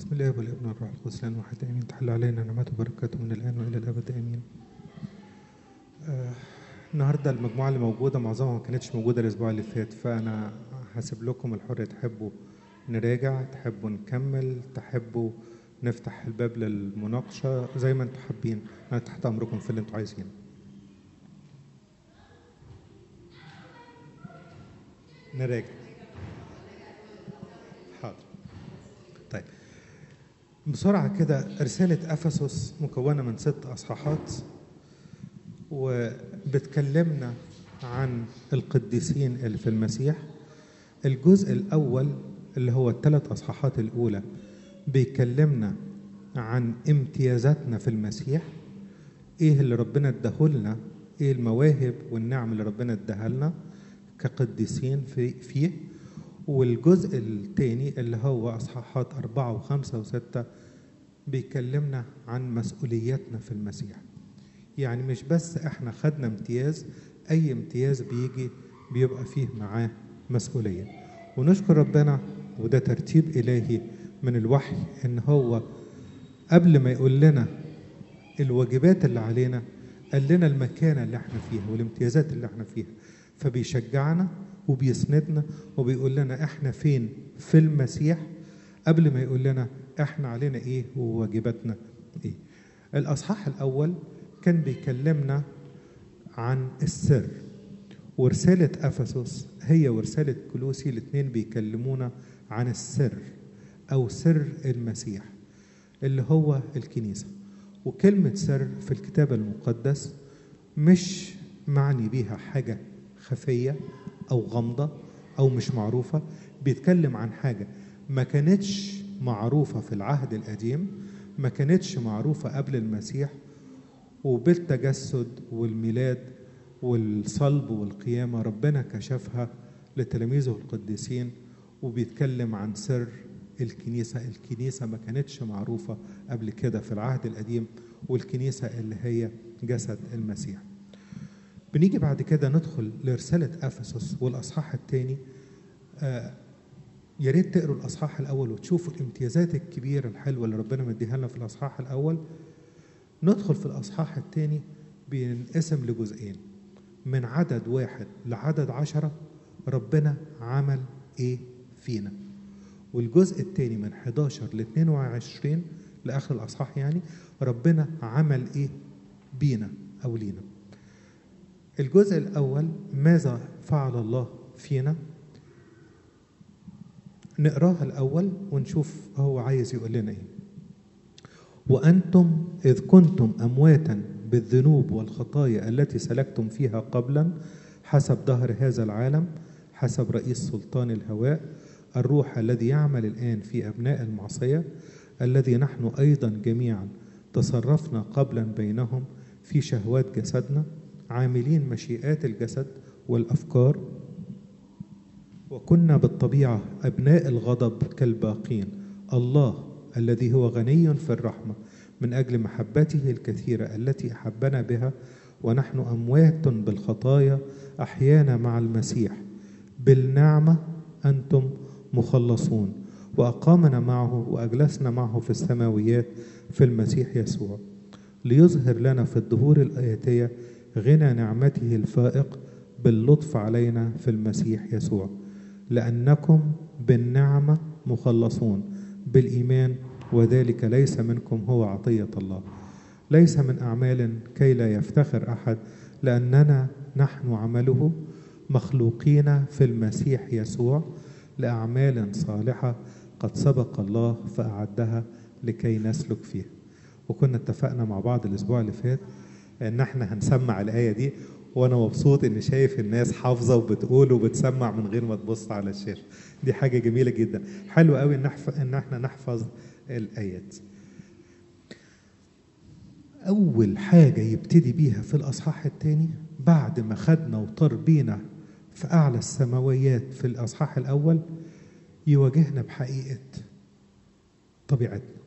بسم الله والابن والروح القدس الان واحد امين تحل علينا نعمته وبركاته من الان والى الابد امين آه النهارده المجموعه اللي موجوده معظمها ما كانتش موجوده الاسبوع اللي فات فانا هسيب لكم الحر تحبوا نراجع تحبوا نكمل تحبوا نفتح الباب للمناقشه زي ما انتم حابين انا تحت امركم في اللي انتم عايزينه نراجع حاضر طيب بسرعة كده رسالة أفسس مكونة من ست أصحاحات وبتكلمنا عن القديسين اللي في المسيح الجزء الأول اللي هو الثلاث أصحاحات الأولى بيكلمنا عن امتيازاتنا في المسيح ايه اللي ربنا اداهولنا ايه المواهب والنعم اللي ربنا اداها لنا كقديسين في فيه والجزء الثاني اللي هو اصحاحات أربعة وخمسة وستة بيكلمنا عن مسؤولياتنا في المسيح يعني مش بس احنا خدنا امتياز اي امتياز بيجي بيبقى فيه معاه مسؤولية ونشكر ربنا وده ترتيب إلهي من الوحي ان هو قبل ما يقول لنا الواجبات اللي علينا قال لنا المكانة اللي احنا فيها والامتيازات اللي احنا فيها فبيشجعنا وبيسندنا وبيقول لنا احنا فين في المسيح قبل ما يقول لنا احنا علينا ايه وواجباتنا ايه الاصحاح الاول كان بيكلمنا عن السر ورسالة أفسس هي ورسالة كلوسي الاثنين بيكلمونا عن السر أو سر المسيح اللي هو الكنيسة وكلمة سر في الكتاب المقدس مش معني بيها حاجة خفية أو غامضة أو مش معروفة بيتكلم عن حاجة ما كانتش معروفة في العهد القديم ما كانتش معروفة قبل المسيح وبالتجسد والميلاد والصلب والقيامة ربنا كشفها لتلاميذه القديسين وبيتكلم عن سر الكنيسة الكنيسة ما كانتش معروفة قبل كده في العهد القديم والكنيسة اللي هي جسد المسيح بنيجي بعد كده ندخل لرسالة أفسس والأصحاح الثاني آه يا ريت تقروا الأصحاح الأول وتشوفوا الامتيازات الكبيرة الحلوة اللي ربنا مديها لنا في الأصحاح الأول ندخل في الأصحاح الثاني بينقسم لجزئين من عدد واحد لعدد عشرة ربنا عمل إيه فينا والجزء الثاني من 11 ل 22 لآخر الأصحاح يعني ربنا عمل إيه بينا أو لينا الجزء الأول ماذا فعل الله فينا نقراها الأول ونشوف هو عايز يقول لنا إيه وأنتم إذ كنتم أمواتا بالذنوب والخطايا التي سلكتم فيها قبلا حسب دهر هذا العالم حسب رئيس سلطان الهواء الروح الذي يعمل الآن في أبناء المعصية الذي نحن أيضا جميعا تصرفنا قبلا بينهم في شهوات جسدنا عاملين مشيئات الجسد والافكار وكنا بالطبيعه ابناء الغضب كالباقين الله الذي هو غني في الرحمه من اجل محبته الكثيره التي احبنا بها ونحن اموات بالخطايا احيانا مع المسيح بالنعمه انتم مخلصون واقامنا معه واجلسنا معه في السماويات في المسيح يسوع ليظهر لنا في الدهور الآياتية غنى نعمته الفائق باللطف علينا في المسيح يسوع لأنكم بالنعمة مخلصون بالإيمان وذلك ليس منكم هو عطية الله ليس من أعمال كي لا يفتخر أحد لأننا نحن عمله مخلوقين في المسيح يسوع لأعمال صالحة قد سبق الله فأعدها لكي نسلك فيها وكنا اتفقنا مع بعض الاسبوع اللي فات ان احنا هنسمع الايه دي وانا مبسوط اني شايف الناس حافظه وبتقول وبتسمع من غير ما تبص على الشاشه دي حاجه جميله جدا حلو قوي ان ان احنا نحفظ الايات اول حاجه يبتدي بيها في الاصحاح الثاني بعد ما خدنا وطار بينا في اعلى السماويات في الاصحاح الاول يواجهنا بحقيقه طبيعتنا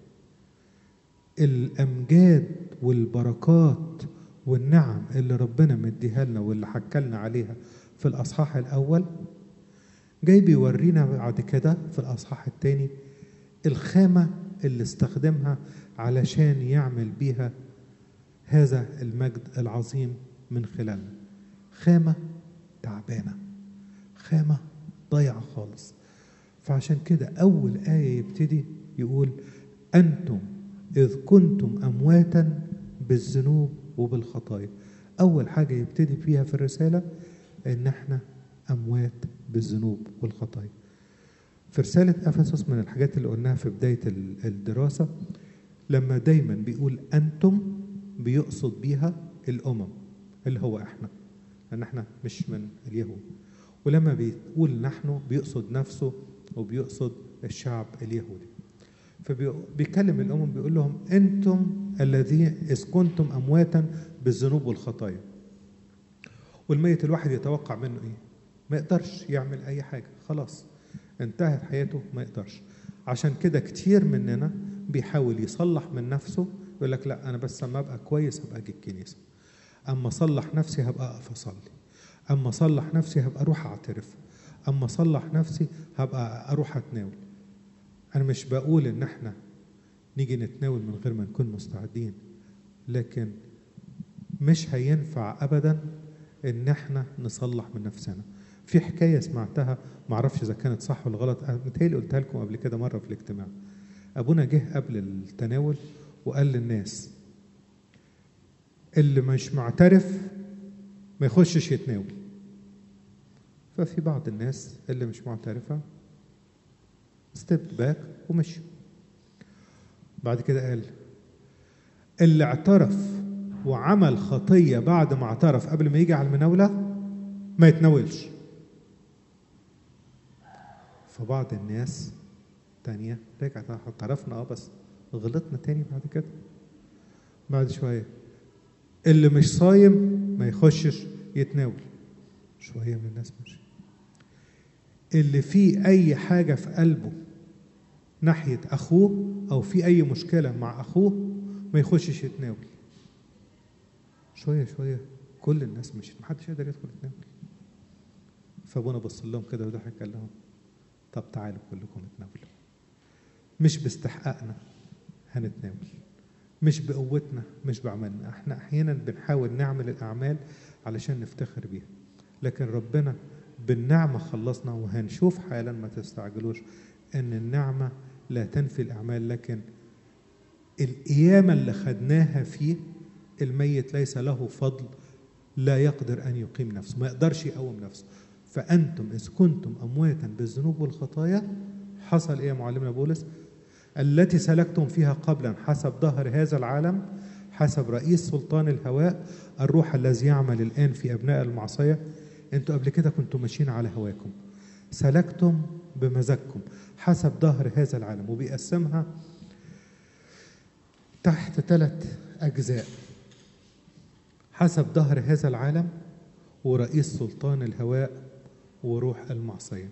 الامجاد والبركات والنعم اللي ربنا مديها لنا واللي حكلنا عليها في الاصحاح الاول جاي بيورينا بعد كده في الاصحاح الثاني الخامه اللي استخدمها علشان يعمل بيها هذا المجد العظيم من خلالنا خامة تعبانة خامة ضايعة خالص فعشان كده أول آية يبتدي يقول أنتم إذ كنتم أمواتا بالذنوب وبالخطايا أول حاجة يبتدي فيها في الرسالة إن إحنا أموات بالذنوب والخطايا في رسالة أفسس من الحاجات اللي قلناها في بداية الدراسة لما دايما بيقول أنتم بيقصد بيها الأمم اللي هو إحنا لأن إحنا مش من اليهود ولما بيقول نحن بيقصد نفسه وبيقصد الشعب اليهودي فبيكلم الأمم بيقول لهم أنتم الذين إذ كنتم أمواتا بالذنوب والخطايا والميت الواحد يتوقع منه إيه؟ ما يقدرش يعمل أي حاجة خلاص انتهت حياته ما يقدرش عشان كده كتير مننا بيحاول يصلح من نفسه يقول لك لا أنا بس أما أبقى كويس هبقى أجي الكنيسة أما أصلح نفسي هبقى أقف أصلي أما أصلح نفسي هبقى أروح أعترف أما أصلح نفسي هبقى أروح أتناول أنا مش بقول إن إحنا نيجي نتناول من غير ما نكون مستعدين لكن مش هينفع أبدا إن إحنا نصلح من نفسنا في حكاية سمعتها معرفش إذا كانت صح ولا غلط متهيألي قلتها لكم قبل كده مرة في الاجتماع أبونا جه قبل التناول وقال للناس اللي مش معترف ما يخشش يتناول ففي بعض الناس اللي مش معترفة ستيبت باك ومشي بعد كده قال اللي اعترف وعمل خطية بعد ما اعترف قبل ما يجي على المناولة ما يتناولش فبعض الناس تانية رجعت اعترفنا اه بس غلطنا تاني بعد كده بعد شوية اللي مش صايم ما يخشش يتناول شوية من الناس ماشي اللي فيه أي حاجة في قلبه ناحية أخوه أو في أي مشكلة مع أخوه ما يخشش يتناول شوية شوية كل الناس مشيت محدش يقدر يدخل يتناول فابونا بص لهم كده وضحك قال لهم طب تعالوا كلكم اتناولوا مش باستحقاقنا هنتناول مش بقوتنا مش بعملنا احنا احيانا بنحاول نعمل الاعمال علشان نفتخر بيها لكن ربنا بالنعمه خلصنا وهنشوف حالا ما تستعجلوش ان النعمه لا تنفي الاعمال لكن القيامه اللي خدناها فيه الميت ليس له فضل لا يقدر ان يقيم نفسه ما يقدرش يقوم نفسه فانتم اذ كنتم امواتا بالذنوب والخطايا حصل ايه يا معلمنا بولس التي سلكتم فيها قبلا حسب ظهر هذا العالم حسب رئيس سلطان الهواء الروح الذي يعمل الآن في أبناء المعصية أنتوا قبل كده كنتوا ماشيين على هواكم سلكتم بمزاجكم حسب ظهر هذا العالم وبيقسمها تحت ثلاث أجزاء حسب ظهر هذا العالم ورئيس سلطان الهواء وروح المعصيه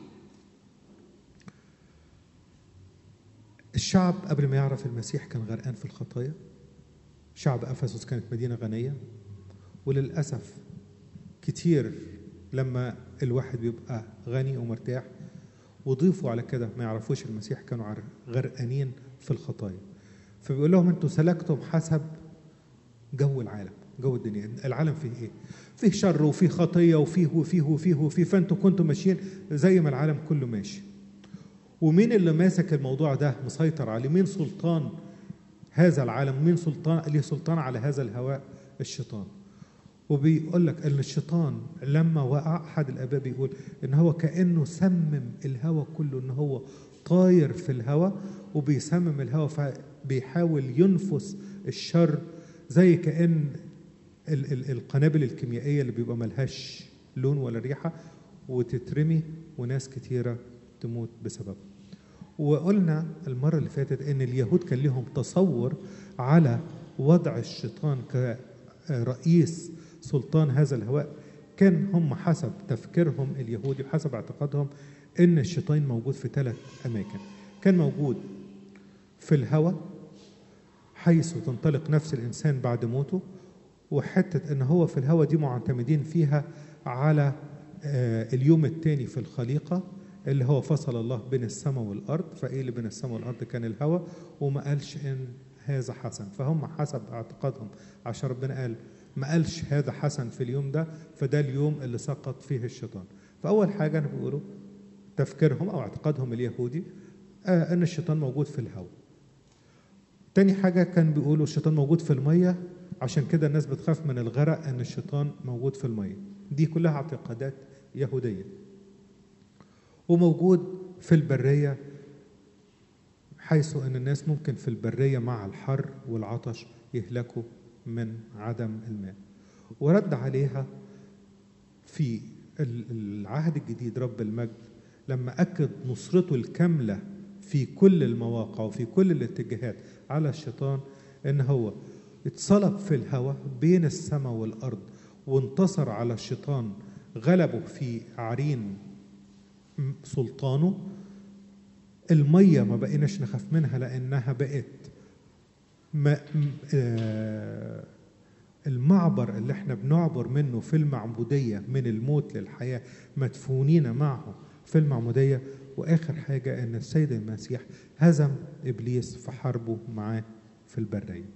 الشعب قبل ما يعرف المسيح كان غرقان في الخطايا شعب افسس كانت مدينه غنيه وللاسف كتير لما الواحد بيبقى غني ومرتاح وضيفوا على كده ما يعرفوش المسيح كانوا غرقانين في الخطايا فبيقول لهم انتوا سلكتم حسب جو العالم جو الدنيا العالم فيه ايه فيه شر وفيه خطيه وفيه وفيه وفيه وفيه فانتوا كنتوا ماشيين زي ما العالم كله ماشي ومين اللي ماسك الموضوع ده مسيطر عليه مين سلطان هذا العالم مين سلطان ليه سلطان على هذا الهواء الشيطان وبيقول لك ان الشيطان لما وقع احد الاباء بيقول ان هو كانه سمم الهواء كله ان هو طاير في الهواء وبيسمم الهواء فبيحاول ينفس الشر زي كان ال- ال- القنابل الكيميائيه اللي بيبقى ملهاش لون ولا ريحه وتترمي وناس كتيره تموت بسببها وقلنا المرة اللي فاتت إن اليهود كان لهم تصور على وضع الشيطان كرئيس سلطان هذا الهواء كان هم حسب تفكيرهم اليهودي وحسب اعتقادهم إن الشيطان موجود في ثلاث أماكن كان موجود في الهواء حيث تنطلق نفس الإنسان بعد موته وحتة إن هو في الهواء دي معتمدين فيها على اليوم الثاني في الخليقة اللي هو فصل الله بين السماء والارض فايه اللي بين السماء والارض كان الهوى وما قالش ان هذا حسن فهم حسب اعتقادهم عشان ربنا قال ما قالش هذا حسن في اليوم ده فده اليوم اللي سقط فيه الشيطان فاول حاجه انا بيقولوا تفكيرهم او اعتقادهم اليهودي آه ان الشيطان موجود في الهواء تاني حاجه كان بيقولوا الشيطان موجود في الميه عشان كده الناس بتخاف من الغرق ان الشيطان موجود في الميه دي كلها اعتقادات يهوديه وموجود في البريه حيث ان الناس ممكن في البريه مع الحر والعطش يهلكوا من عدم الماء ورد عليها في العهد الجديد رب المجد لما اكد نصرته الكامله في كل المواقع وفي كل الاتجاهات على الشيطان ان هو اتصلب في الهواء بين السماء والارض وانتصر على الشيطان غلبه في عرين سلطانه الميه ما بقيناش نخاف منها لانها بقت ما آه المعبر اللي احنا بنعبر منه في المعموديه من الموت للحياه مدفونين معه في المعموديه واخر حاجه ان السيد المسيح هزم ابليس في حربه معاه في البريه.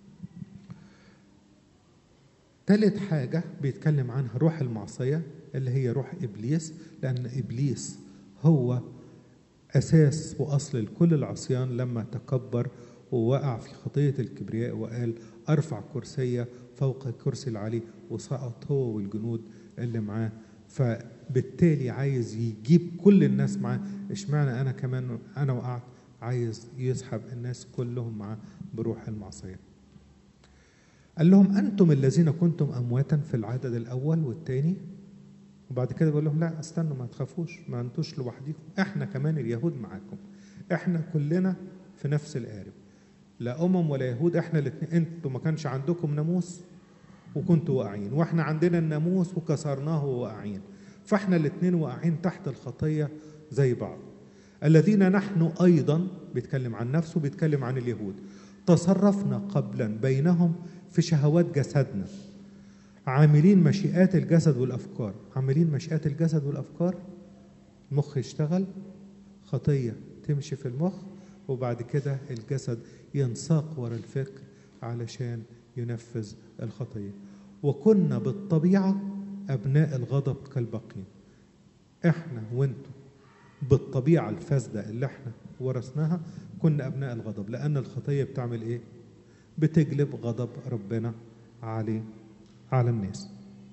ثالث حاجه بيتكلم عنها روح المعصيه اللي هي روح ابليس لان ابليس هو اساس واصل لكل العصيان لما تكبر ووقع في خطيه الكبرياء وقال ارفع كرسي فوق الكرسي العلي وسقط هو والجنود اللي معاه فبالتالي عايز يجيب كل الناس معاه اشمعنى انا كمان انا وقعت عايز يسحب الناس كلهم معاه بروح المعصيه قال لهم انتم الذين كنتم امواتا في العدد الاول والثاني وبعد كده بيقول لهم لا استنوا ما تخافوش ما انتوش لوحديكم احنا كمان اليهود معاكم احنا كلنا في نفس القارب لا امم ولا يهود احنا الاثنين انتوا ما كانش عندكم ناموس وكنتوا واقعين واحنا عندنا الناموس وكسرناه وواقعين فاحنا الاثنين واقعين تحت الخطيه زي بعض الذين نحن ايضا بيتكلم عن نفسه بيتكلم عن اليهود تصرفنا قبلا بينهم في شهوات جسدنا عاملين مشيئات الجسد والافكار عاملين مشيئات الجسد والافكار المخ يشتغل خطيه تمشي في المخ وبعد كده الجسد ينساق ورا الفكر علشان ينفذ الخطيه وكنا بالطبيعه ابناء الغضب كالباقين احنا وانتم بالطبيعه الفاسده اللي احنا ورثناها كنا ابناء الغضب لان الخطيه بتعمل ايه بتجلب غضب ربنا عليه على الناس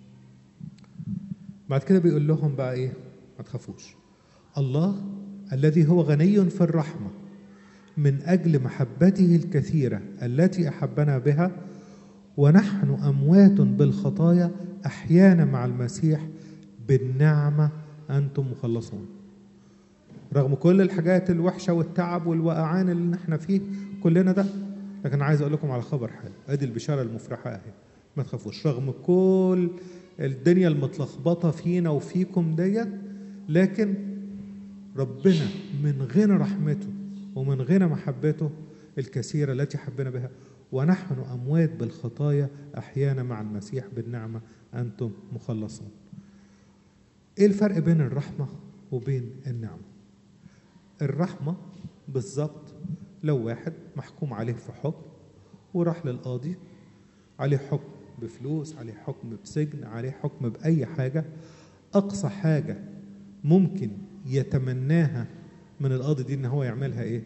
بعد كده بيقول لهم بقى ايه ما تخافوش الله الذي هو غني في الرحمه من اجل محبته الكثيره التي احبنا بها ونحن اموات بالخطايا احيانا مع المسيح بالنعمه انتم مخلصون رغم كل الحاجات الوحشه والتعب والوقعان اللي احنا فيه كلنا ده لكن عايز اقول لكم على خبر حلو ادي البشاره المفرحه اهي ما تخافوش رغم كل الدنيا المتلخبطه فينا وفيكم ديت لكن ربنا من غنى رحمته ومن غنى محبته الكثيره التي حبنا بها ونحن اموات بالخطايا احيانا مع المسيح بالنعمه انتم مخلصون. ايه الفرق بين الرحمه وبين النعمه؟ الرحمه بالظبط لو واحد محكوم عليه في حكم وراح للقاضي عليه حكم بفلوس عليه حكم بسجن عليه حكم بأي حاجة أقصى حاجة ممكن يتمناها من القاضي دي إن هو يعملها إيه؟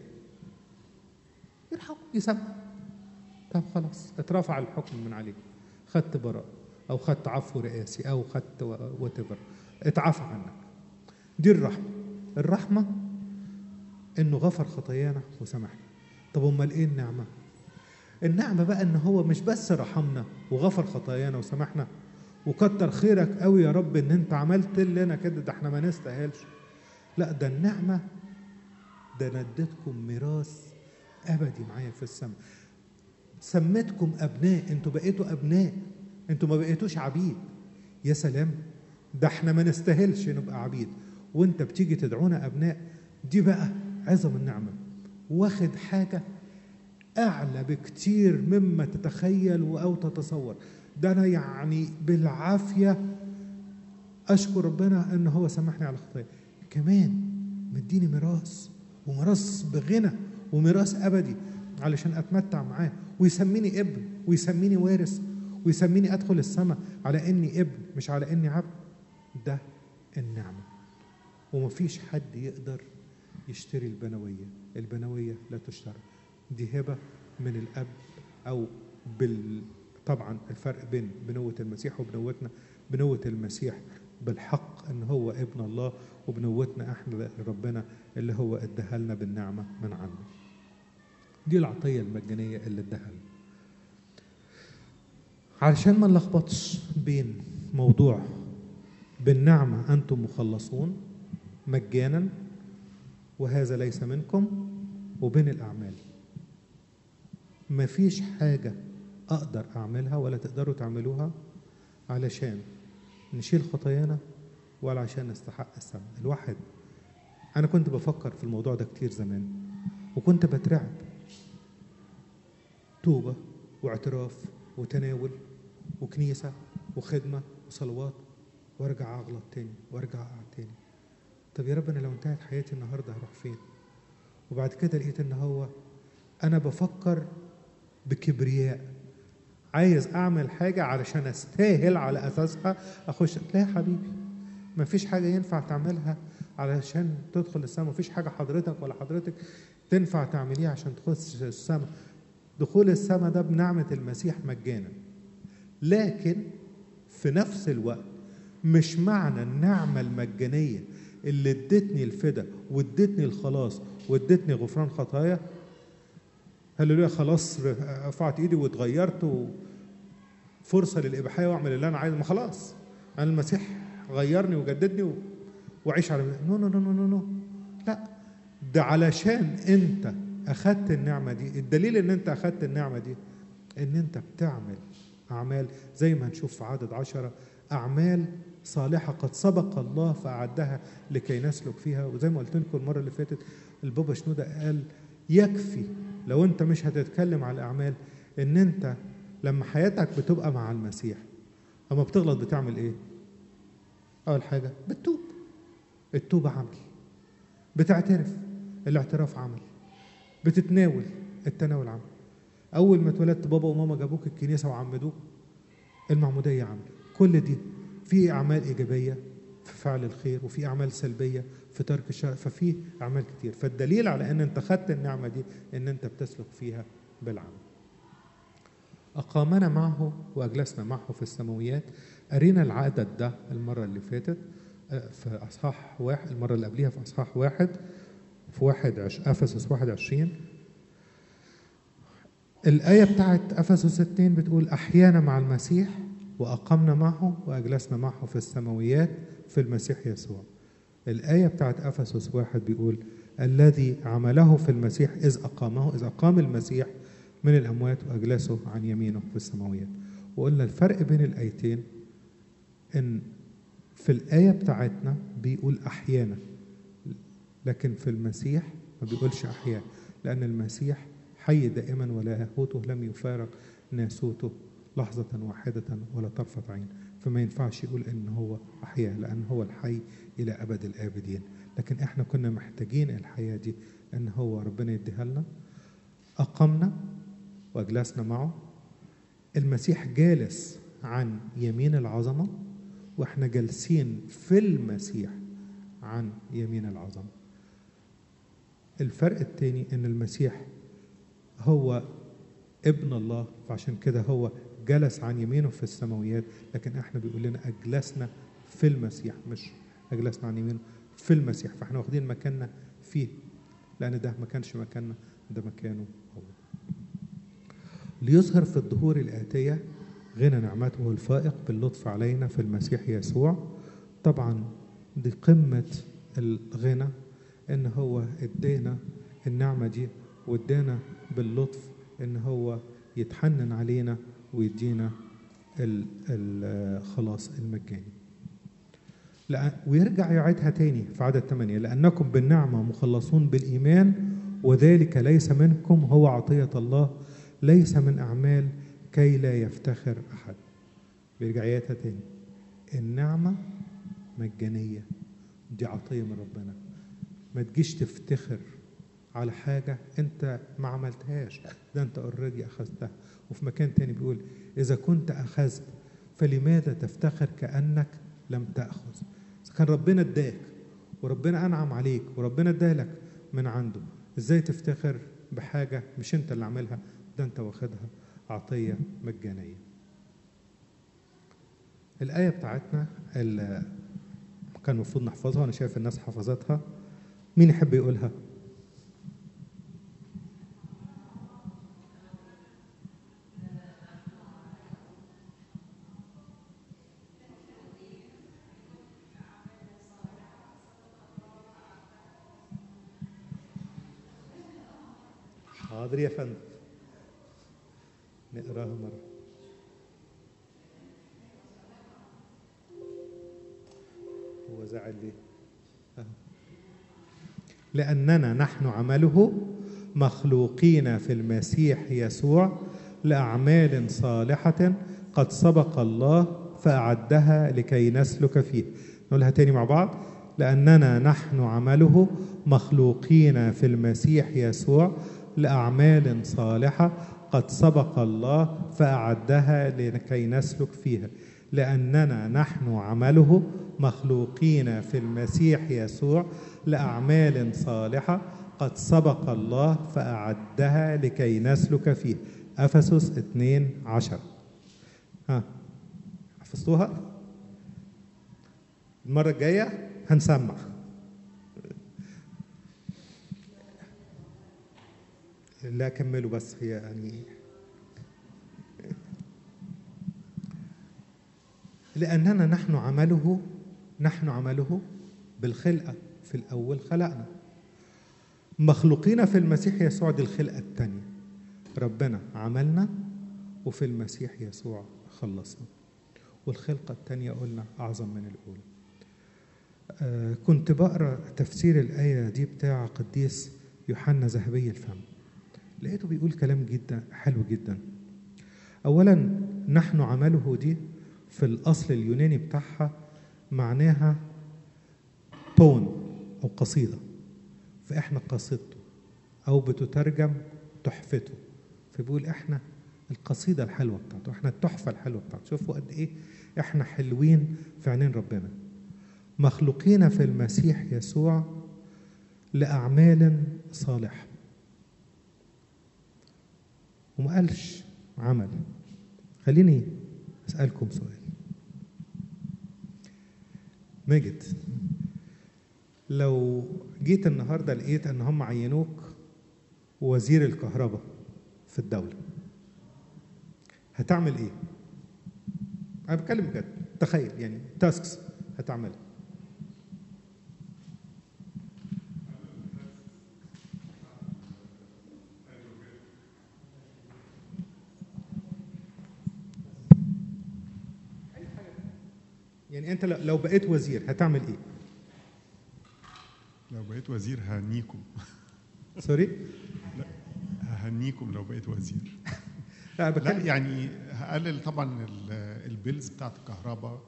يرحم يسامح طب خلاص اترفع الحكم من عليك خدت براءة أو خدت عفو رئاسي أو خدت وتبر اتعفى عنك دي الرحمة الرحمة إنه غفر خطايانا وسامحنا طب أمال إيه النعمة؟ النعمة بقى إن هو مش بس رحمنا وغفر خطايانا وسامحنا وكتر خيرك قوي يا رب إن أنت عملت لنا كده ده إحنا ما نستاهلش لا ده النعمة ده أنا اديتكم ميراث أبدي معايا في السماء سميتكم أبناء أنتوا بقيتوا أبناء أنتوا ما بقيتوش عبيد يا سلام ده احنا ما نستاهلش نبقى عبيد وانت بتيجي تدعونا ابناء دي بقى عظم النعمه واخد حاجه اعلى بكتير مما تتخيل او تتصور ده انا يعني بالعافيه اشكر ربنا ان هو سامحني على خطايا كمان يديني ميراث وميراث بغنى وميراث ابدي علشان اتمتع معاه ويسميني ابن ويسميني وارث ويسميني ادخل السماء على اني ابن مش على اني عبد ده النعمه ومفيش حد يقدر يشتري البنويه البنويه لا تشترى دي هبه من الاب او بال طبعا الفرق بين بنوه المسيح وبنوتنا بنوه المسيح بالحق ان هو ابن الله وبنوتنا احنا ربنا اللي هو اداها لنا بالنعمه من عنده دي العطيه المجانيه اللي اداها لنا علشان ما نلخبطش بين موضوع بالنعمه انتم مخلصون مجانا وهذا ليس منكم وبين الاعمال مفيش حاجه اقدر اعملها ولا تقدروا تعملوها علشان نشيل خطايانا ولا عشان نستحق السماء الواحد انا كنت بفكر في الموضوع ده كتير زمان وكنت بترعب توبة واعتراف وتناول وكنيسة وخدمة وصلوات وارجع اغلط تاني وارجع اقع تاني طب يا رب انا لو انتهت حياتي النهارده هروح فين وبعد كده لقيت ان هو انا بفكر بكبرياء عايز اعمل حاجه علشان استاهل على اساسها اخش لا يا حبيبي ما فيش حاجه ينفع تعملها علشان تدخل السماء ما فيش حاجه حضرتك ولا حضرتك تنفع تعمليها عشان تخش السماء دخول السماء ده بنعمه المسيح مجانا لكن في نفس الوقت مش معنى النعمه المجانيه اللي ادتني الفدا وادتني الخلاص وادتني غفران خطايا هللويا خلاص رفعت ايدي واتغيرت فرصه للاباحيه واعمل اللي انا عايزه ما خلاص انا المسيح غيرني وجددني و... واعيش على نو نو نو نو نو لا ده علشان انت اخدت النعمه دي الدليل ان انت اخدت النعمه دي ان انت بتعمل اعمال زي ما هنشوف في عدد عشرة اعمال صالحة قد سبق الله فأعدها لكي نسلك فيها وزي ما قلت لكم المرة اللي فاتت البابا شنودة قال يكفي لو انت مش هتتكلم على الاعمال ان انت لما حياتك بتبقى مع المسيح اما بتغلط بتعمل ايه اول حاجه بتتوب التوبه عمل بتعترف الاعتراف عمل بتتناول التناول عمل اول ما اتولدت بابا وماما جابوك الكنيسه وعمدوك المعموديه عمل كل دي في اعمال ايجابيه في فعل الخير وفي اعمال سلبيه في ترك الشر ففي اعمال كتير فالدليل على ان انت خدت النعمه دي ان انت بتسلك فيها بالعمل اقامنا معه واجلسنا معه في السماويات ارينا العدد ده المره اللي فاتت في اصحاح واحد المره اللي قبليها في اصحاح واحد في واحد عش... افسس 21 الآية بتاعت أفسس 2 بتقول أحيانا مع المسيح وأقمنا معه وأجلسنا معه في السماويات في المسيح يسوع الآية بتاعت أفسس واحد بيقول الذي عمله في المسيح إذ أقامه إذ أقام المسيح من الأموات وأجلسه عن يمينه في السماويات وقلنا الفرق بين الآيتين إن في الآية بتاعتنا بيقول أحيانا لكن في المسيح ما بيقولش أحيانا لأن المسيح حي دائما ولاهوته لم يفارق ناسوته لحظة واحدة ولا طرفة عين فما ينفعش يقول ان هو احياء لان هو الحي الى ابد الابدين لكن احنا كنا محتاجين الحياه دي ان هو ربنا يديها لنا اقمنا واجلسنا معه المسيح جالس عن يمين العظمه واحنا جالسين في المسيح عن يمين العظمه الفرق الثاني ان المسيح هو ابن الله فعشان كده هو جلس عن يمينه في السماويات لكن احنا بيقول لنا اجلسنا في المسيح مش اجلسنا عن يمينه في المسيح فاحنا واخدين مكاننا فيه لان ده ما كانش مكاننا ده مكانه هو ليظهر في الظهور الآتية غنى نعمته الفائق باللطف علينا في المسيح يسوع طبعا دي قمة الغنى ان هو ادانا النعمة دي وادانا باللطف ان هو يتحنن علينا ويدينا الخلاص المجاني ويرجع يعيدها تاني في عدد 8 لأنكم بالنعمة مخلصون بالإيمان وذلك ليس منكم هو عطية الله ليس من أعمال كي لا يفتخر أحد بيرجع يعيدها تاني النعمة مجانية دي عطية من ربنا ما تجيش تفتخر على حاجة أنت ما عملتهاش ده أنت اوريدي أخذتها وفي مكان تاني بيقول إذا كنت أخذت فلماذا تفتخر كأنك لم تأخذ إذا كان ربنا اداك وربنا أنعم عليك وربنا ادالك من عنده إزاي تفتخر بحاجة مش أنت اللي عاملها ده أنت واخدها عطية مجانية الآية بتاعتنا اللي كان المفروض نحفظها وأنا شايف الناس حفظتها مين يحب يقولها؟ حاضر يا فندم نقراها مرة هو زعل ليه؟ أهو. لأننا نحن عمله مخلوقين في المسيح يسوع لأعمال صالحة قد سبق الله فأعدها لكي نسلك فيه نقولها تاني مع بعض لأننا نحن عمله مخلوقين في المسيح يسوع لأعمال صالحة قد سبق الله فأعدها لكي نسلك فيها لأننا نحن عمله مخلوقين في المسيح يسوع لأعمال صالحة قد سبق الله فأعدها لكي نسلك فيه أفسس 2 عشر ها حفظتوها؟ المرة الجاية هنسمع لا كملوا بس هي يعني لأننا نحن عمله نحن عمله بالخلقة في الأول خلقنا مخلوقين في المسيح يسوع دي الخلقة الثانية ربنا عملنا وفي المسيح يسوع خلصنا والخلقة الثانية قلنا أعظم من الأولى آه كنت بقرأ تفسير الآية دي بتاع قديس يوحنا ذهبي الفم لقيته بيقول كلام جدا حلو جدا أولا نحن عمله دي في الأصل اليوناني بتاعها معناها بون أو قصيدة فإحنا قصيدته أو بتترجم تحفته فبيقول إحنا القصيدة الحلوة بتاعته إحنا التحفة الحلوة بتاعته شوفوا قد إيه إحنا حلوين في عينين ربنا مخلوقين في المسيح يسوع لأعمال صالحة وما قالش عمل خليني أسألكم سؤال ماجد لو جيت النهارده لقيت ان هم عينوك وزير الكهرباء في الدوله هتعمل ايه؟ انا بتكلم بجد تخيل يعني تاسكس هتعملها يعني انت لو بقيت وزير هتعمل ايه؟ لو بقيت وزير ههنيكم سوري؟ ههنيكم لو بقيت وزير لا لا بتكلم يعني هقلل طبعا ال- البيلز بتاعت الكهرباء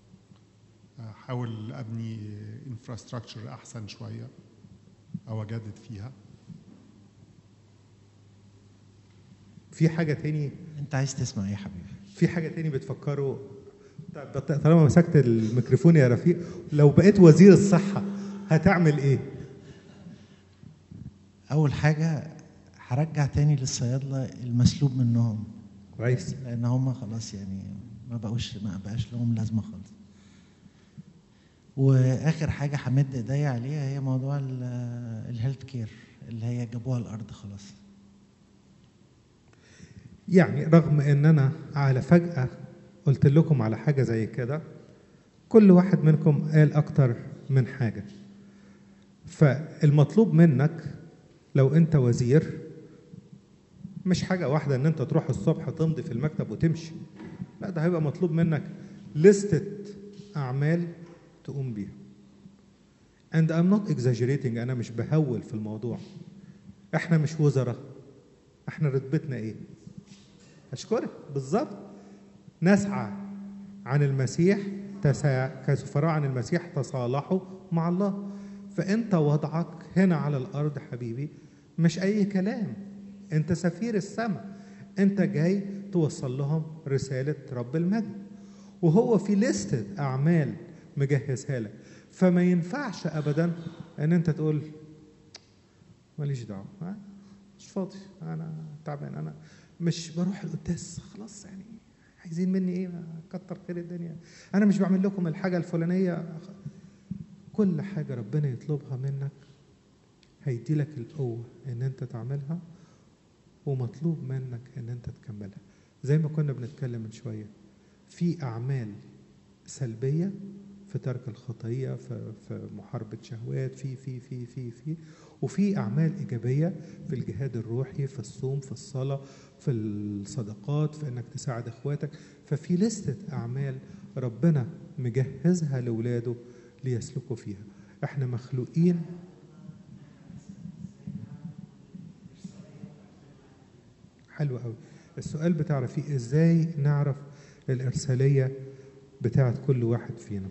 احاول ابني انفراستراكشر احسن شويه او اجدد فيها في حاجه تاني انت عايز تسمع ايه يا حبيبي في حاجه تاني بتفكروا طب طالما مسكت الميكروفون يا رفيق لو بقيت وزير الصحه هتعمل ايه؟ اول حاجه هرجع تاني للصيادله المسلوب منهم كويس لان هم خلاص يعني ما بقوش ما بقاش لهم لازمه خالص واخر حاجه همد ايديا عليها هي موضوع الهيلث كير اللي هي جابوها الارض خلاص يعني رغم ان انا على فجأة قلت لكم على حاجة زي كده كل واحد منكم قال اكتر من حاجة فالمطلوب منك لو انت وزير مش حاجة واحدة ان انت تروح الصبح تمضي في المكتب وتمشي لا ده هيبقى مطلوب منك لستة اعمال تقوم بيها and I'm not exaggerating انا مش بهول في الموضوع احنا مش وزراء احنا رتبتنا ايه أشكرك بالظبط نسعى عن المسيح تسا... كسفراء عن المسيح تصالحوا مع الله فانت وضعك هنا على الارض حبيبي مش اي كلام انت سفير السماء انت جاي توصل لهم رساله رب المجد وهو في لستة اعمال مجهزها لك فما ينفعش ابدا ان انت تقول ماليش دعوه ها؟ مش فاضي انا تعبان انا مش بروح القداس خلاص يعني عايزين مني ايه كتر خير الدنيا انا مش بعمل لكم الحاجه الفلانيه كل حاجه ربنا يطلبها منك هيدي لك القوه ان انت تعملها ومطلوب منك ان انت تكملها زي ما كنا بنتكلم من شويه في اعمال سلبيه في ترك الخطيه في في محاربه شهوات في في في في في وفي اعمال ايجابيه في الجهاد الروحي في الصوم في الصلاه في الصدقات في انك تساعد اخواتك ففي لستة اعمال ربنا مجهزها لاولاده ليسلكوا فيها احنا مخلوقين حلو قوي السؤال بتاع رفيق ازاي نعرف الارساليه بتاعت كل واحد فينا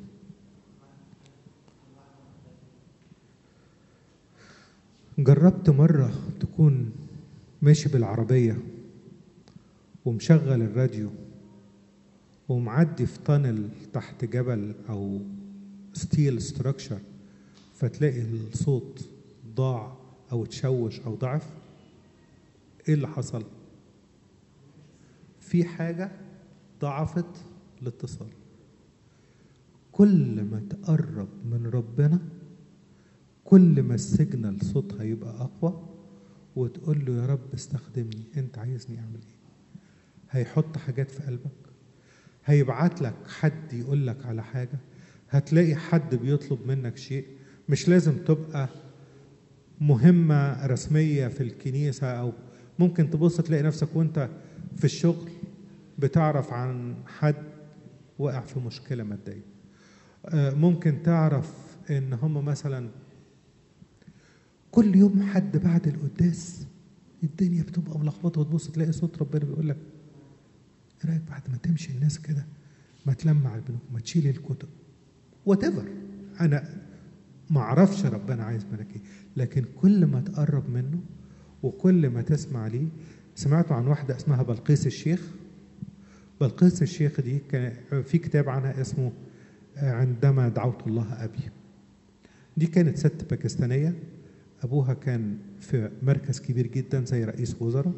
جربت مرة تكون ماشي بالعربية ومشغل الراديو ومعدي في تانل تحت جبل أو ستيل ستراكشر فتلاقي الصوت ضاع أو تشوش أو ضعف إيه اللي حصل؟ في حاجة ضعفت الاتصال كل ما تقرب من ربنا كل ما السيجنال صوتها يبقى اقوى وتقول له يا رب استخدمني انت عايزني اعمل ايه هيحط حاجات في قلبك هيبعت لك حد يقول لك على حاجه هتلاقي حد بيطلب منك شيء مش لازم تبقى مهمه رسميه في الكنيسه او ممكن تبص تلاقي نفسك وانت في الشغل بتعرف عن حد وقع في مشكله ماديه ممكن تعرف ان هم مثلا كل يوم حد بعد القداس الدنيا بتبقى ملخبطه وتبص تلاقي صوت ربنا بيقول لك ايه رايك بعد ما تمشي الناس كده ما تلمع البنوك ما تشيل الكتب وات انا ما اعرفش ربنا عايز منك ايه لكن كل ما تقرب منه وكل ما تسمع ليه سمعتوا عن واحده اسمها بلقيس الشيخ بلقيس الشيخ دي كان في كتاب عنها اسمه عندما دعوت الله ابي دي كانت ست باكستانيه ابوها كان في مركز كبير جدا زي رئيس وزراء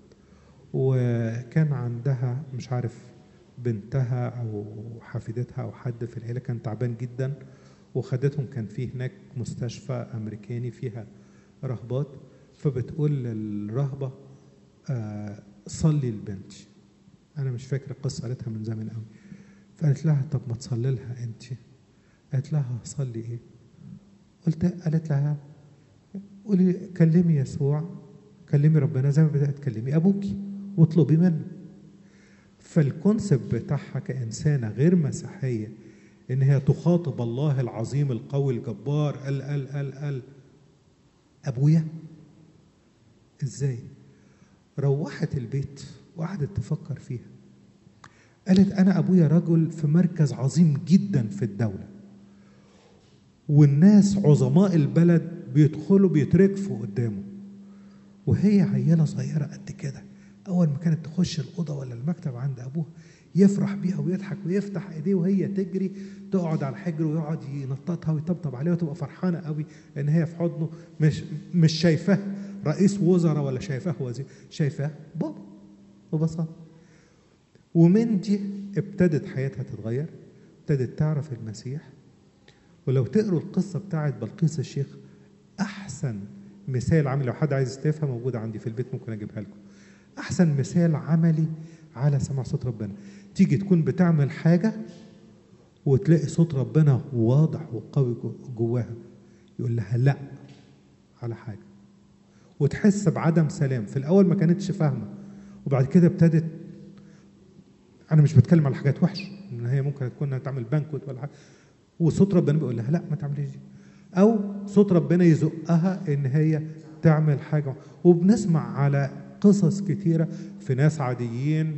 وكان عندها مش عارف بنتها او حفيدتها او حد في العيله كان تعبان جدا وخدتهم كان في هناك مستشفى امريكاني فيها رهبات فبتقول للرهبه آه صلي لبنتي انا مش فاكر القصه قالتها من زمان قوي فقالت لها طب ما تصلي لها انت قالت لها صلي ايه قلت قالت لها قولي كلمي يسوع كلمي ربنا زي ما بدات تكلمي ابوكي واطلبي منه فالكونسبت بتاعها كانسانه غير مسيحيه ان هي تخاطب الله العظيم القوي الجبار ال ال ال ال ابويا ازاي روحت البيت وقعدت تفكر فيها قالت انا ابويا رجل في مركز عظيم جدا في الدوله والناس عظماء البلد بيدخلوا بيتركفوا قدامه وهي عيله صغيره قد كده اول ما كانت تخش الاوضه ولا المكتب عند ابوها يفرح بيها ويضحك ويفتح ايديه وهي تجري تقعد على الحجر ويقعد ينططها ويطبطب عليها وتبقى فرحانه قوي ان هي في حضنه مش مش شايفاه رئيس وزراء ولا شايفاه وزير شايفاه بابا ببساطه ومن دي ابتدت حياتها تتغير ابتدت تعرف المسيح ولو تقروا القصه بتاعت بلقيس الشيخ احسن مثال عملي لو حد عايز يستفها موجوده عندي في البيت ممكن اجيبها لكم احسن مثال عملي على سمع صوت ربنا تيجي تكون بتعمل حاجه وتلاقي صوت ربنا واضح وقوي جواها يقول لها لا على حاجه وتحس بعدم سلام في الاول ما كانتش فاهمه وبعد كده ابتدت انا مش بتكلم على حاجات وحشه ان هي ممكن تكون تعمل بانكوت ولا حاجه وصوت ربنا بيقول لها لا ما تعمليش دي او صوت ربنا يزقها ان هي تعمل حاجه وبنسمع على قصص كتيره في ناس عاديين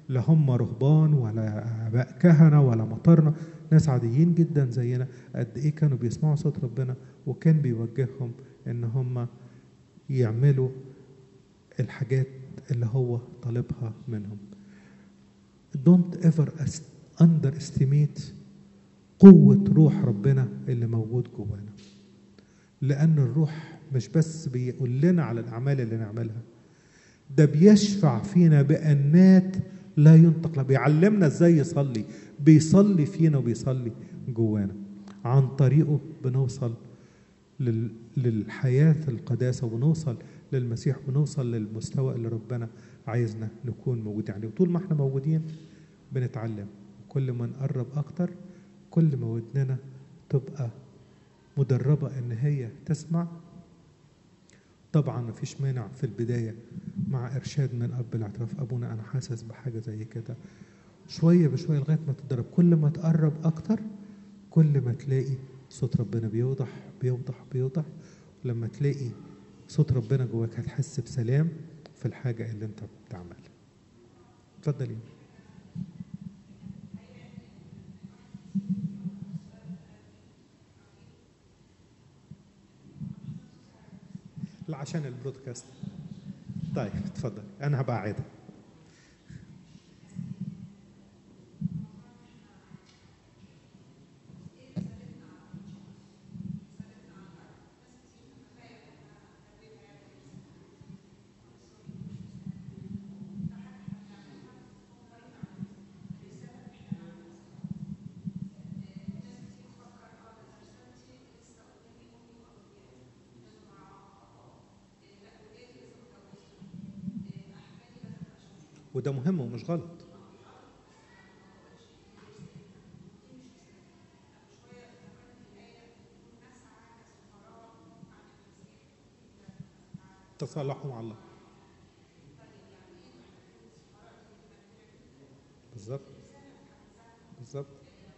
لا هم رهبان ولا اباء كهنه ولا مطرنا ناس عاديين جدا زينا قد ايه كانوا بيسمعوا صوت ربنا وكان بيوجههم ان هم يعملوا الحاجات اللي هو طالبها منهم don't ever est- underestimate قوة روح ربنا اللي موجود جوانا لأن الروح مش بس بيقول لنا على الأعمال اللي نعملها ده بيشفع فينا بأنات لا ينطق له بيعلمنا ازاي يصلي بيصلي فينا وبيصلي جوانا عن طريقه بنوصل لل- للحياة القداسة وبنوصل للمسيح ونوصل للمستوى اللي ربنا عايزنا نكون موجودين عليه وطول ما احنا موجودين بنتعلم كل ما نقرب أكتر كل ما ودننا تبقى مدربة إن هي تسمع طبعا مفيش مانع في البداية مع إرشاد من أب الاعتراف أبونا أنا حاسس بحاجة زي كده شوية بشوية لغاية ما تدرب كل ما تقرب أكتر كل ما تلاقي صوت ربنا بيوضح بيوضح بيوضح لما تلاقي صوت ربنا جواك هتحس بسلام في الحاجة اللي أنت بتعملها اتفضلي لا عشان البرودكاست طيب اتفضل انا هبقى اعيدها وده مهم ومش غلط تصالحوا مع الله بالظبط بالظبط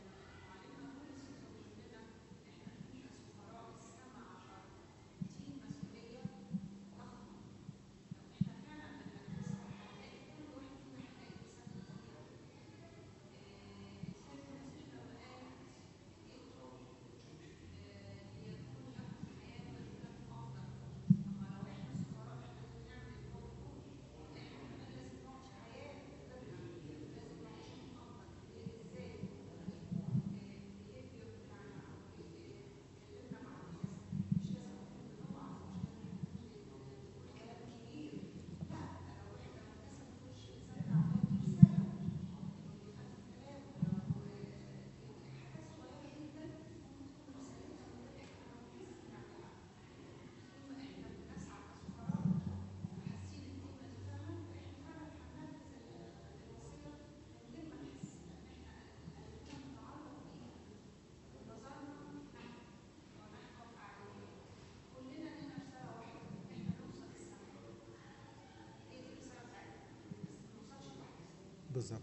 بالظبط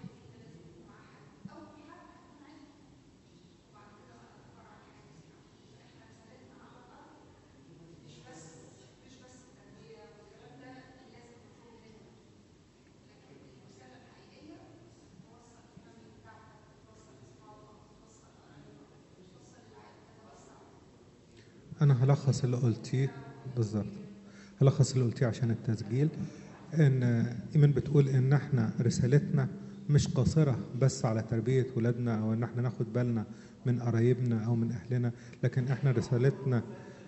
أنا هلخص اللي قلتيه بالظبط هلخص اللي قلتيه عشان التسجيل إن إيمان بتقول إن إحنا رسالتنا مش قاصرة بس على تربية ولادنا أو إن إحنا ناخد بالنا من قرايبنا أو من أهلنا لكن إحنا رسالتنا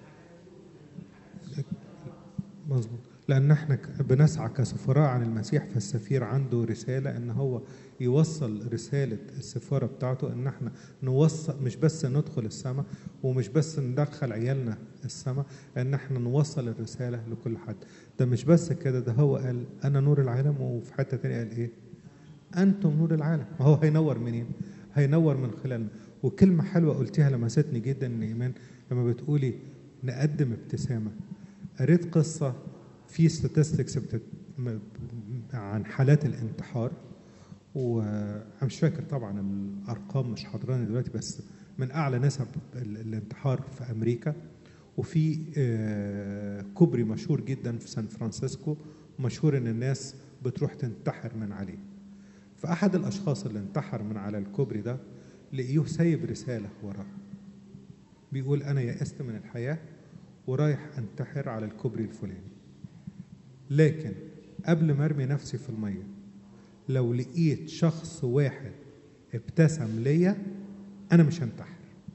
مظبوط لأن احنا ك- بنسعى كسفراء عن المسيح فالسفير عنده رسالة إن هو يوصل رسالة السفارة بتاعته إن احنا نوصل مش بس ندخل السماء ومش بس ندخل عيالنا السماء إن احنا نوصل الرسالة لكل حد ده مش بس كده ده هو قال أنا نور العالم وفي حتة تانية قال إيه أنتم نور العالم ما هو هينور منين هينور من خلالنا وكلمة حلوة قلتيها لمستني جدا إن إيمان لما بتقولي نقدم ابتسامة قريت قصة في statistics بتت... م- عن حالات الانتحار وانا مش فاكر طبعا الارقام مش حاضراني دلوقتي بس من اعلى نسب ال- الانتحار في امريكا وفي آه، كوبري مشهور جدا في سان فرانسيسكو مشهور ان الناس بتروح تنتحر من عليه فأحد الأشخاص اللي انتحر من على الكوبري ده لقيوه سايب رسالة وراه بيقول أنا يأست من الحياة ورايح أنتحر على الكوبري الفلاني لكن قبل ما أرمي نفسي في المية لو لقيت شخص واحد ابتسم ليا أنا مش هنتحر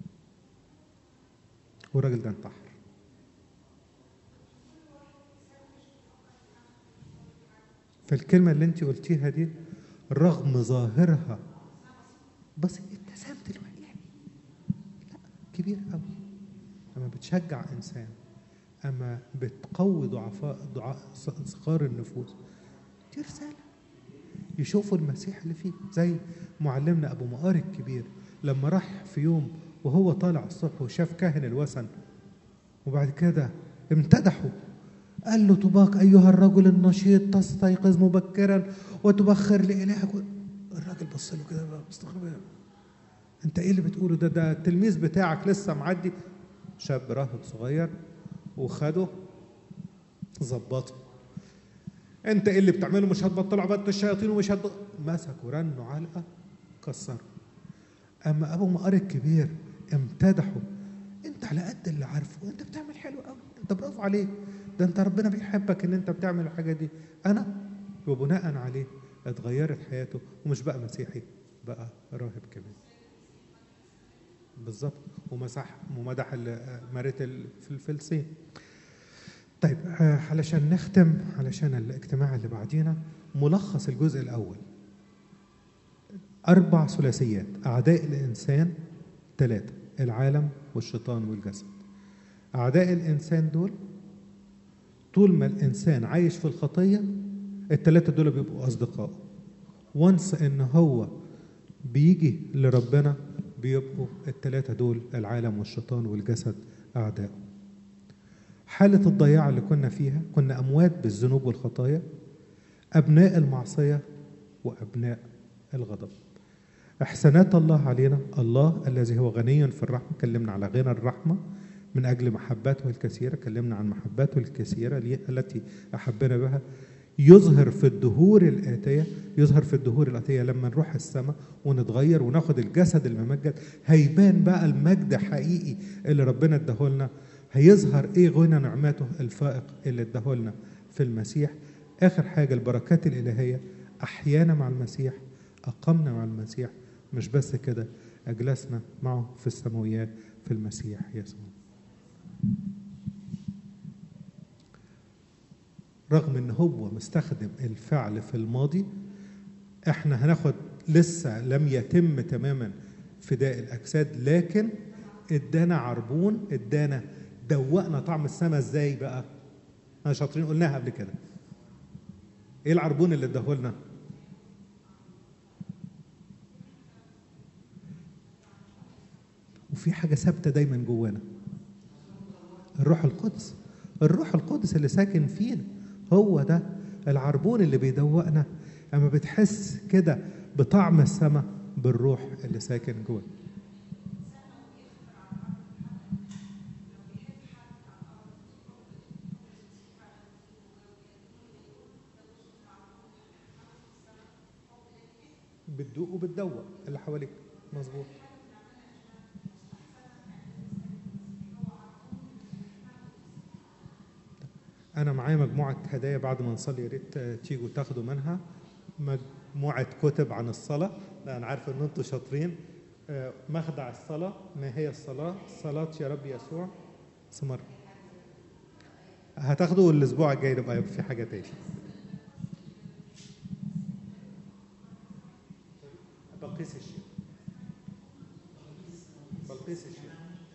والراجل ده انتحر فالكلمة اللي انت قلتيها دي رغم ظاهرها بس ابتسمت الواحد يعني لا كبير قوي اما بتشجع انسان اما بتقوي ضعفاء ضعاء صغار النفوس دي رساله يشوفوا المسيح اللي فيه زي معلمنا ابو مقار الكبير لما راح في يوم وهو طالع الصبح وشاف كاهن الوثن وبعد كده امتدحه قال له طباق أيها الرجل النشيط تستيقظ مبكرا وتبخر لإلهك الراجل بص له كده بقى مستغرب انت ايه اللي بتقوله ده ده التلميذ بتاعك لسه معدي شاب راهب صغير وخده ظبطه انت ايه اللي بتعمله مش هتبطل عباده الشياطين ومش هت مسكوا رنوا علقه كسروا اما ابو مقار الكبير امتدحوا انت على قد اللي عارفه انت بتعمل حلو قوي انت برافو عليك ده انت ربنا بيحبك ان انت بتعمل الحاجه دي انا وبناء عليه اتغيرت حياته ومش بقى مسيحي بقى راهب كمان بالظبط ومسح ومدح مريت في الفلسين طيب علشان نختم علشان الاجتماع اللي بعدينا ملخص الجزء الاول اربع ثلاثيات اعداء الانسان ثلاثه العالم والشيطان والجسد اعداء الانسان دول طول ما الانسان عايش في الخطيه الثلاثه دول بيبقوا اصدقاء وانس ان هو بيجي لربنا بيبقوا الثلاثه دول العالم والشيطان والجسد اعداء حاله الضياع اللي كنا فيها كنا اموات بالذنوب والخطايا ابناء المعصيه وابناء الغضب احسانات الله علينا الله الذي هو غني في الرحمه كلمنا على غنى الرحمه من أجل محباته الكثيرة كلمنا عن محباته الكثيرة التي أحبنا بها يظهر في الدهور الآتية يظهر في الدهور الآتية لما نروح السماء ونتغير وناخد الجسد الممجد هيبان بقى المجد حقيقي اللي ربنا اداهولنا هيظهر ايه غنى نعمته الفائق اللي اداهولنا في المسيح آخر حاجة البركات الإلهية أحيانا مع المسيح أقمنا مع المسيح مش بس كده أجلسنا معه في السماويات في المسيح يسوع رغم ان هو مستخدم الفعل في الماضي احنا هناخد لسه لم يتم تماما فداء الاجساد لكن ادانا عربون ادانا دوقنا طعم السماء ازاي بقى احنا شاطرين قلناها قبل كده ايه العربون اللي اداهولنا وفي حاجه ثابته دايما جوانا الروح القدس الروح القدس اللي ساكن فينا هو ده العربون اللي بيدوقنا اما بتحس كده بطعم السماء بالروح اللي ساكن جوه بتدوق وبتدوق اللي حواليك مظبوط انا معايا مجموعه هدايا بعد ما نصلي يا ريت تيجوا تاخدوا منها مجموعه كتب عن الصلاه لا انا عارف ان انتم شاطرين مخدع الصلاه ما هي الصلاه صلاه يا رب يسوع سمر هتاخدوا الاسبوع الجاي نبقى في حاجه تاني بلقيس الشيخ بلقيس الشيخ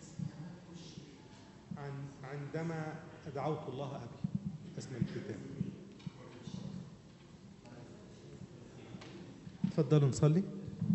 عن عندما دعوت الله ابي اسم الكتاب تفضلوا نصلي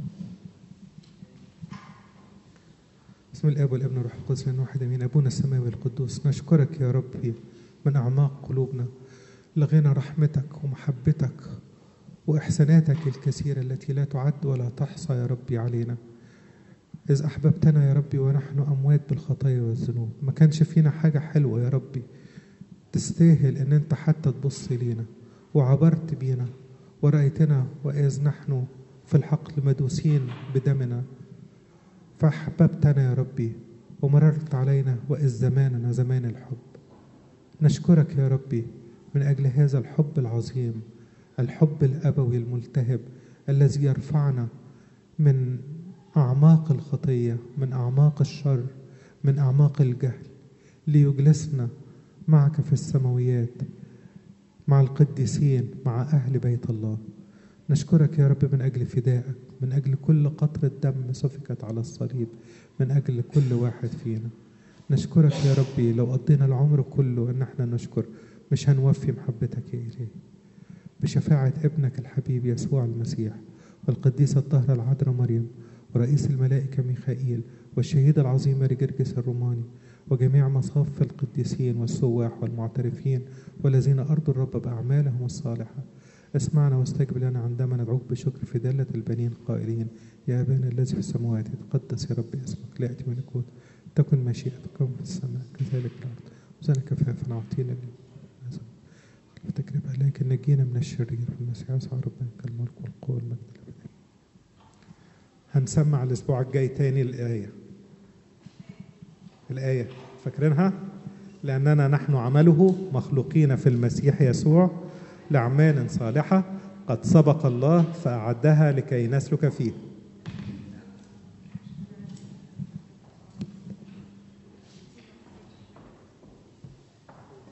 بسم الاب والابن والروح القدس من واحد امين ابونا السماوي القدوس نشكرك يا ربي من اعماق قلوبنا لغنى رحمتك ومحبتك واحساناتك الكثيره التي لا تعد ولا تحصى يا ربي علينا إذ أحببتنا يا ربي ونحن أموات بالخطايا والذنوب ما كانش فينا حاجة حلوة يا ربي تستاهل ان انت حتى تبص لينا وعبرت بينا ورأيتنا وإذ نحن في الحقل مدوسين بدمنا فأحببتنا يا ربي ومررت علينا وإذ زماننا زمان الحب نشكرك يا ربي من أجل هذا الحب العظيم الحب الأبوي الملتهب الذي يرفعنا من أعماق الخطية من أعماق الشر من أعماق الجهل ليجلسنا معك في السماويات مع القديسين مع أهل بيت الله نشكرك يا رب من أجل فدائك من أجل كل قطرة دم سفكت على الصليب من أجل كل واحد فينا نشكرك يا ربي لو قضينا العمر كله ان احنا نشكر مش هنوفي محبتك يا إلهي بشفاعة ابنك الحبيب يسوع المسيح والقديسة الطاهرة العذراء مريم ورئيس الملائكة ميخائيل والشهيد العظيم رجرجس الروماني وجميع مصاف القديسين والسواح والمعترفين والذين أرضوا الرب بأعمالهم الصالحة اسمعنا واستجب لنا عندما ندعوك بشكر في دالة البنين قائلين يا أبانا الذي في السماوات يتقدس يا رب اسمك ليأتي ملكوت تكن مشيئتكم في السماء كذلك الأرض وزنا كفافا أعطينا اليوم تجربة لكن نجينا من الشرير في المسيح يسوع ربنا الملك والقوة والمجد الأبدي هنسمع الأسبوع الجاي تاني الآية الآية فاكرينها؟ لأننا نحن عمله مخلوقين في المسيح يسوع لأعمال صالحة قد سبق الله فأعدها لكي نسلك فيه